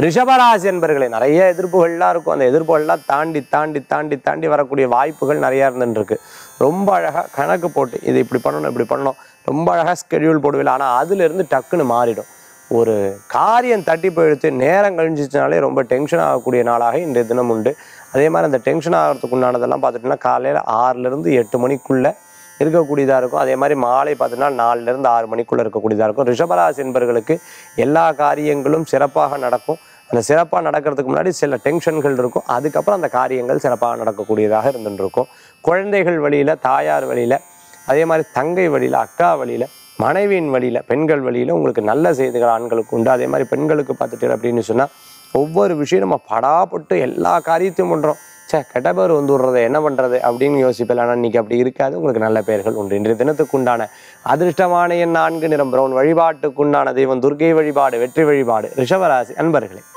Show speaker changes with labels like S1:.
S1: ரிஷபராசி என்பர்களே நிறைய எதிர்ப்புகள்லாம் இருக்கும் அந்த எதிர்ப்புகள்லாம் தாண்டி தாண்டி தாண்டி தாண்டி வரக்கூடிய வாய்ப்புகள் நிறையா இருந்துட்டு இருக்கு ரொம்ப அழகாக கணக்கு போட்டு இது இப்படி பண்ணணும் இப்படி பண்ணணும் ரொம்ப அழகாக ஸ்கெடியூல் போடுவில்லை ஆனால் அதுலேருந்து டக்குன்னு மாறிடும் ஒரு காரியம் தட்டி போயிடுத்து நேரம் கழிஞ்சிச்சுனாலே ரொம்ப டென்ஷன் ஆகக்கூடிய நாளாக இன்றைய தினம் உண்டு அதே மாதிரி அந்த டென்ஷன் ஆகிறதுக்கு உண்டானதெல்லாம் பார்த்துட்டோம்னா காலையில் ஆறுலேருந்து எட்டு மணிக்குள்ளே இருக்கக்கூடியதாக இருக்கும் அதே மாதிரி மாலை பார்த்தீங்கன்னா நாலுலேருந்து ஆறு மணிக்குள்ளே இருக்கக்கூடியதாக இருக்கும் ரிஷபராசி என்பர்களுக்கு எல்லா காரியங்களும் சிறப்பாக நடக்கும் அந்த சிறப்பாக நடக்கிறதுக்கு முன்னாடி சில டென்ஷன்கள் இருக்கும் அதுக்கப்புறம் அந்த காரியங்கள் சிறப்பாக நடக்கக்கூடியதாக இருந்துட்டு இருக்கும் குழந்தைகள் வழியில் தாயார் வழியில் அதே மாதிரி தங்கை வழியில் அக்கா வழியில் மனைவியின் வழியில் பெண்கள் வழியில் உங்களுக்கு நல்ல செய்திகள் ஆண்களுக்கு உண்டு அதே மாதிரி பெண்களுக்கு பார்த்துட்டு அப்படின்னு சொன்னால் ஒவ்வொரு விஷயம் நம்ம படாப்பட்டு எல்லா காரியத்தையும் பண்ணுறோம் ச்சே கெட்ட பேர் வந்து விடுறது என்ன பண்ணுறது அப்படின்னு யோசிப்பேன் ஆனால் இன்றைக்கி அப்படி இருக்காது உங்களுக்கு நல்ல பெயர்கள் உண்டு இன்றைய தினத்துக்கு உண்டான அதிர்ஷ்டமான எண் நான்கு நிறம் பிரவுன் வழிபாட்டுக்குண்டான தெய்வம் துர்க்கை வழிபாடு வெற்றி வழிபாடு ரிஷபராசி அன்பர்களே